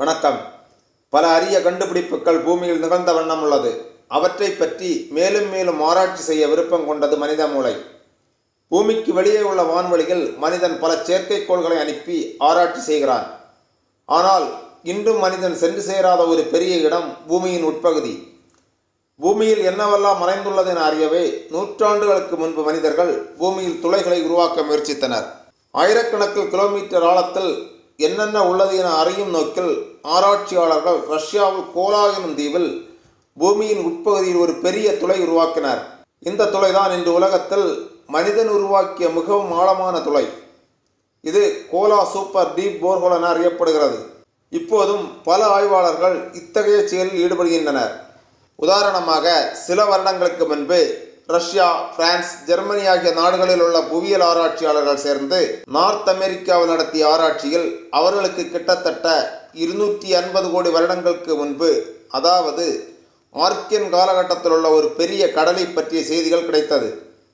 வணக்கம் பல அரிய கண்டுபிடிப்புகள் பூமியில் நிகழ்ந்த வண்ணம் உள்ளது அவற்றை பற்றி மேலும் மேலும் ஆராய்ச்சி செய்ய விருப்பம் கொண்டது மனித மூளை பூமிக்கு வெளியே உள்ள வான்வெளியில் மனிதன் பல செயற்கைக்கோள்களை அனுப்பி ஆராய்ச்சி செய்கிறான் ஆனால் இன்றும் மனிதன் சென்று சேராத ஒரு பெரிய இடம் பூமியின் உட்பகுதி பூமியில் என்னவெல்லாம் மறைந்துள்ளது என அறியவே நூற்றாண்டுகளுக்கு முன்பு மனிதர்கள் பூமியில் துளைகளை உருவாக்க முயற்சித்தனர் ஆயிரக்கணக்கில் கிலோமீட்டர் ஆழத்தில் என்னென்ன உள்ளது என அறியும் நோக்கில் ஆராய்ச்சியாளர்கள் ரஷ்யாவில் கோலா எனும் தீவில் பூமியின் உட்பகுதியில் ஒரு பெரிய துளை உருவாக்கினர் இந்த துளைதான் இன்று உலகத்தில் மனிதன் உருவாக்கிய மிகவும் ஆழமான துளை இது கோலா சூப்பர் டீப் போர்ஹோல் என அறியப்படுகிறது இப்போதும் பல ஆய்வாளர்கள் இத்தகைய செயலில் ஈடுபடுகின்றனர் உதாரணமாக சில வருடங்களுக்கு முன்பு ரஷ்யா பிரான்ஸ் ஜெர்மனி ஆகிய நாடுகளில் உள்ள புவியியல் ஆராய்ச்சியாளர்கள் சேர்ந்து நார்த் அமெரிக்காவில் நடத்திய ஆராய்ச்சியில் அவர்களுக்கு கிட்டத்தட்ட இருநூற்றி ஐம்பது கோடி வருடங்களுக்கு முன்பு அதாவது ஆர்க்கியன் காலகட்டத்தில் உள்ள ஒரு பெரிய கடலை பற்றிய செய்திகள் கிடைத்தது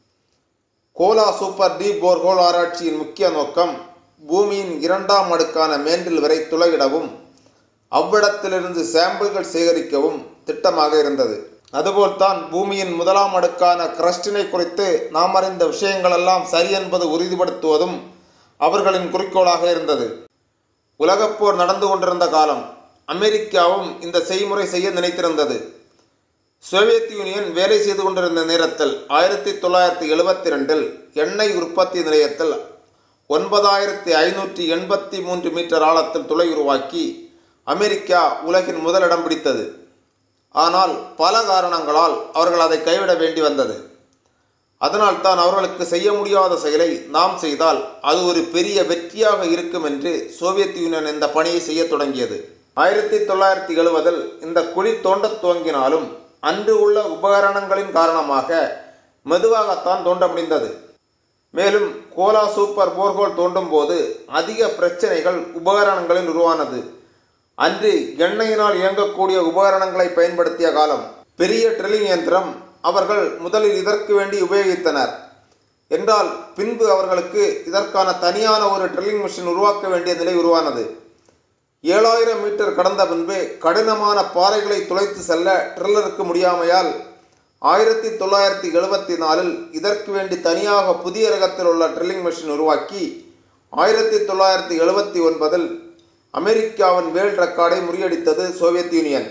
கோலா சூப்பர் டீப் போர்ஹோல் ஆராய்ச்சியின் முக்கிய நோக்கம் பூமியின் இரண்டாம் அடுக்கான மேன்றில் வரை துளையிடவும் அவ்விடத்திலிருந்து சாம்பிள்கள் சேகரிக்கவும் திட்டமாக இருந்தது அதுபோல்தான் பூமியின் முதலாம் அடுக்கான கிரஸ்டினை குறித்து நாம் அறிந்த விஷயங்களெல்லாம் சரி என்பது உறுதிப்படுத்துவதும் அவர்களின் குறிக்கோளாக இருந்தது உலகப்போர் நடந்து கொண்டிருந்த காலம் அமெரிக்காவும் இந்த செய்முறை செய்ய நினைத்திருந்தது சோவியத் யூனியன் வேலை செய்து கொண்டிருந்த நேரத்தில் ஆயிரத்தி தொள்ளாயிரத்தி எழுபத்தி ரெண்டில் எண்ணெய் உற்பத்தி நிலையத்தில் ஒன்பதாயிரத்தி ஐநூற்றி எண்பத்தி மூன்று மீட்டர் ஆழத்தில் துளை உருவாக்கி அமெரிக்கா உலகின் முதலிடம் பிடித்தது ஆனால் பல காரணங்களால் அவர்கள் அதை கைவிட வேண்டி வந்தது அதனால் தான் அவர்களுக்கு செய்ய முடியாத செயலை நாம் செய்தால் அது ஒரு பெரிய வெற்றியாக இருக்கும் என்று சோவியத் யூனியன் இந்த பணியை செய்ய தொடங்கியது ஆயிரத்தி தொள்ளாயிரத்தி எழுபதில் இந்த குழி தோண்டத் துவங்கினாலும் அன்று உள்ள உபகரணங்களின் காரணமாக மெதுவாகத்தான் தோண்ட முடிந்தது மேலும் கோலா சூப்பர் போர்கோல் தோண்டும் போது அதிக பிரச்சனைகள் உபகரணங்களில் உருவானது அன்று எண்ணெயினால் இயங்கக்கூடிய உபகரணங்களை பயன்படுத்திய காலம் பெரிய ட்ரில்லிங் இயந்திரம் அவர்கள் முதலில் இதற்கு வேண்டி உபயோகித்தனர் என்றால் பின்பு அவர்களுக்கு இதற்கான தனியான ஒரு ட்ரில்லிங் மிஷின் உருவாக்க வேண்டிய நிலை உருவானது ஏழாயிரம் மீட்டர் கடந்த பின்பு கடினமான பாறைகளை துளைத்து செல்ல ட்ரில்லருக்கு முடியாமையால் ஆயிரத்தி தொள்ளாயிரத்தி எழுபத்தி நாலில் இதற்கு வேண்டி தனியாக புதிய ரகத்தில் உள்ள ட்ரில்லிங் மிஷின் உருவாக்கி ஆயிரத்தி தொள்ளாயிரத்தி எழுபத்தி ஒன்பதில் அமெரிக்காவின் வேர்ல்ட் ரெக்கார்டை முறியடித்தது சோவியத் யூனியன்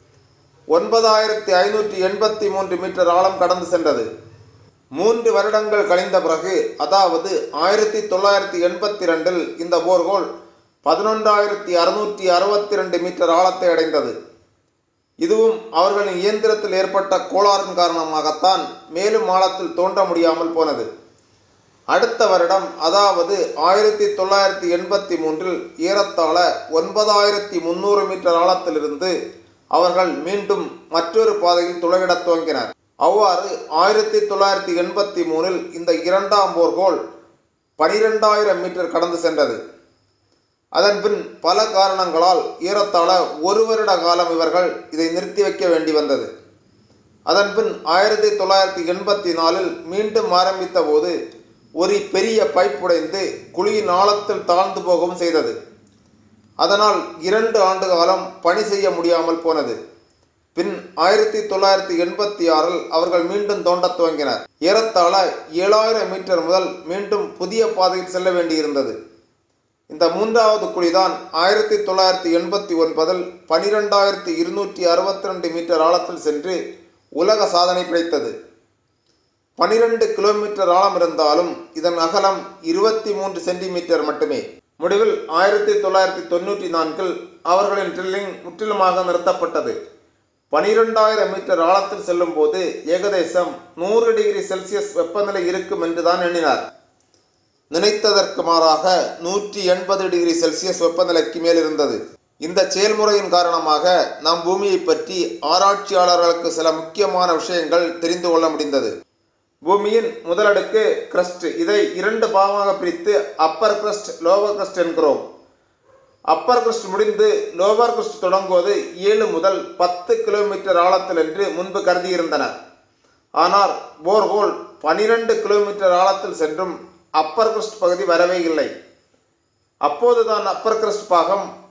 ஒன்பதாயிரத்தி ஐநூற்றி எண்பத்தி மூன்று மீட்டர் ஆழம் கடந்து சென்றது மூன்று வருடங்கள் கழிந்த பிறகு அதாவது ஆயிரத்தி தொள்ளாயிரத்தி எண்பத்தி ரெண்டில் இந்த போர்கோல் பதினொன்றாயிரத்தி அறுநூற்றி அறுபத்தி ரெண்டு மீட்டர் ஆழத்தை அடைந்தது இதுவும் அவர்களின் இயந்திரத்தில் ஏற்பட்ட கோளாறின் காரணமாகத்தான் மேலும் ஆழத்தில் தோன்ற முடியாமல் போனது அடுத்த வருடம் அதாவது ஆயிரத்தி தொள்ளாயிரத்தி எண்பத்தி மூன்றில் ஏறத்தாழ ஒன்பதாயிரத்தி முந்நூறு மீட்டர் ஆழத்திலிருந்து அவர்கள் மீண்டும் மற்றொரு பாதையில் துளையிடத் துவங்கினர் அவ்வாறு ஆயிரத்தி தொள்ளாயிரத்தி எண்பத்தி மூணில் இந்த இரண்டாம் போர்கோல் பனிரெண்டாயிரம் மீட்டர் கடந்து சென்றது அதன்பின் பல காரணங்களால் ஏறத்தாழ ஒரு வருட காலம் இவர்கள் இதை நிறுத்தி வைக்க வேண்டி வந்தது அதன்பின் ஆயிரத்தி தொள்ளாயிரத்தி எண்பத்தி நாலில் மீண்டும் ஆரம்பித்த போது ஒரு பெரிய பைப் உடைந்து குழியின் ஆழத்தில் தாழ்ந்து போகவும் செய்தது அதனால் இரண்டு ஆண்டு காலம் பணி செய்ய முடியாமல் போனது பின் ஆயிரத்தி தொள்ளாயிரத்தி எண்பத்தி ஆறில் அவர்கள் மீண்டும் தோண்டத் துவங்கினர் ஏறத்தாழ ஏழாயிரம் மீட்டர் முதல் மீண்டும் புதிய பாதையில் செல்ல வேண்டியிருந்தது இந்த மூன்றாவது குழிதான் ஆயிரத்தி தொள்ளாயிரத்தி எண்பத்தி ஒன்பதில் பனிரெண்டாயிரத்தி இருநூற்றி அறுபத்தி ரெண்டு மீட்டர் ஆழத்தில் சென்று உலக சாதனை படைத்தது பனிரெண்டு கிலோமீட்டர் ஆழம் இருந்தாலும் இதன் அகலம் இருபத்தி மூன்று சென்டிமீட்டர் மட்டுமே முடிவில் ஆயிரத்தி தொள்ளாயிரத்தி தொண்ணூற்றி நான்கில் அவர்களின் ட்ரில்லிங் முற்றிலுமாக நிறுத்தப்பட்டது பனிரெண்டாயிரம் மீட்டர் ஆழத்தில் செல்லும் போது ஏகதேசம் நூறு டிகிரி செல்சியஸ் வெப்பநிலை இருக்கும் என்றுதான் எண்ணினார் நினைத்ததற்கு மாறாக நூற்றி எண்பது டிகிரி செல்சியஸ் வெப்பநிலைக்கு மேல் இருந்தது இந்த செயல்முறையின் காரணமாக நம் பூமியை பற்றி ஆராய்ச்சியாளர்களுக்கு சில முக்கியமான விஷயங்கள் தெரிந்து கொள்ள முடிந்தது பூமியின் முதலடுக்கு கிரஸ்ட் இதை இரண்டு பாகமாக பிரித்து அப்பர் கிரஸ்ட் லோவர் கிரஸ்ட் என்கிறோம் அப்பர் கிரஸ்ட் முடிந்து லோவர் கிரஸ்ட் தொடங்குவது ஏழு முதல் பத்து கிலோமீட்டர் ஆழத்தில் என்று முன்பு கருதியிருந்தனர் ஆனால் போர்ஹோல் பனிரெண்டு கிலோமீட்டர் ஆழத்தில் சென்றும் அப்பர் கிரஸ்ட் பகுதி வரவே இல்லை அப்போதுதான் அப்பர் கிரஸ்ட் பாகம்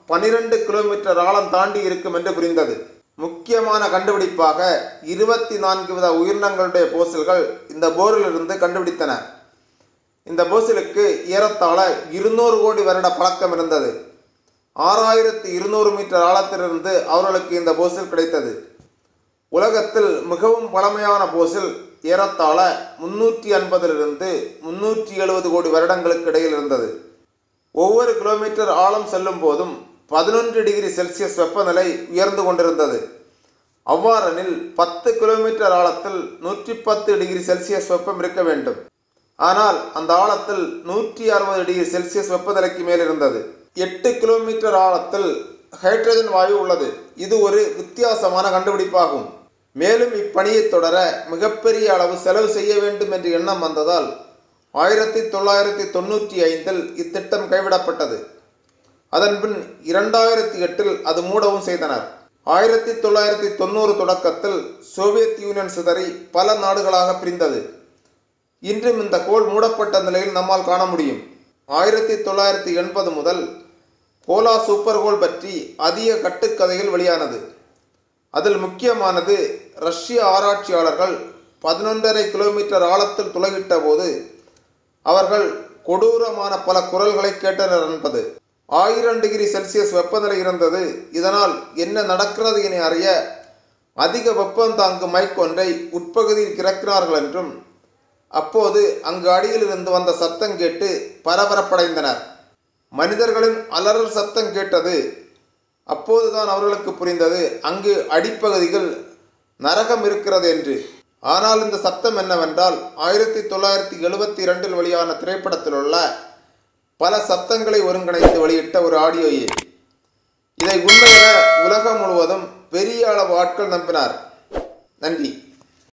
பனிரெண்டு கிலோமீட்டர் ஆழம் தாண்டி இருக்கும் என்று புரிந்தது முக்கியமான கண்டுபிடிப்பாக இருபத்தி நான்கு வித உயிரினங்களுடைய போசில்கள் இந்த போரிலிருந்து கண்டுபிடித்தன இந்த போசிலுக்கு ஏறத்தாழ இருநூறு கோடி வருட பழக்கம் இருந்தது ஆறாயிரத்தி இருநூறு மீட்டர் ஆழத்திலிருந்து அவர்களுக்கு இந்த போசில் கிடைத்தது உலகத்தில் மிகவும் பழமையான போசில் ஏறத்தாழ முன்னூற்றி ஐம்பதிலிருந்து முன்னூற்றி எழுபது கோடி வருடங்களுக்கு இடையில் இருந்தது ஒவ்வொரு கிலோமீட்டர் ஆழம் செல்லும் போதும் பதினொன்று டிகிரி செல்சியஸ் வெப்பநிலை உயர்ந்து கொண்டிருந்தது அவ்வாறெனில் பத்து கிலோமீட்டர் ஆழத்தில் நூற்றி பத்து டிகிரி செல்சியஸ் வெப்பம் இருக்க வேண்டும் ஆனால் அந்த ஆழத்தில் நூற்றி அறுபது டிகிரி செல்சியஸ் வெப்பநிலைக்கு மேல் இருந்தது எட்டு கிலோமீட்டர் ஆழத்தில் ஹைட்ரஜன் வாயு உள்ளது இது ஒரு வித்தியாசமான கண்டுபிடிப்பாகும் மேலும் இப்பணியை தொடர மிகப்பெரிய அளவு செலவு செய்ய வேண்டும் என்ற எண்ணம் வந்ததால் ஆயிரத்தி தொள்ளாயிரத்தி தொண்ணூற்றி ஐந்தில் இத்திட்டம் கைவிடப்பட்டது அதன்பின் இரண்டாயிரத்தி எட்டில் அது மூடவும் செய்தனர் ஆயிரத்தி தொள்ளாயிரத்தி தொண்ணூறு தொடக்கத்தில் சோவியத் யூனியன் சிதறி பல நாடுகளாக பிரிந்தது இன்றும் இந்த கோள் மூடப்பட்ட நிலையில் நம்மால் காண முடியும் ஆயிரத்தி தொள்ளாயிரத்தி எண்பது முதல் போலா சூப்பர் கோள் பற்றி அதிக கட்டுக்கதைகள் வெளியானது அதில் முக்கியமானது ரஷ்ய ஆராய்ச்சியாளர்கள் பதினொன்றரை கிலோமீட்டர் ஆழத்தில் துளையிட்ட போது அவர்கள் கொடூரமான பல குரல்களை கேட்டனர் என்பது ஆயிரம் டிகிரி செல்சியஸ் வெப்பநிலை இருந்தது இதனால் என்ன நடக்கிறது என அறிய அதிக வெப்பம் தாங்கும் மைக் ஒன்றை உட்பகுதியில் கிறக்கினார்கள் என்றும் அப்போது அங்கு அடியில் இருந்து வந்த சத்தம் கேட்டு பரபரப்படைந்தனர் மனிதர்களின் அலறல் சத்தம் கேட்டது அப்போதுதான் அவர்களுக்கு புரிந்தது அங்கு அடிப்பகுதிகள் நரகம் இருக்கிறது என்று ஆனால் இந்த சத்தம் என்னவென்றால் ஆயிரத்தி தொள்ளாயிரத்தி எழுபத்தி இரண்டில் வெளியான திரைப்படத்தில் உள்ள பல சத்தங்களை ஒருங்கிணைத்து வெளியிட்ட ஒரு ஆடியோயே இதை உண்மையென உலகம் முழுவதும் பெரிய அளவு ஆட்கள் நம்பினார் நன்றி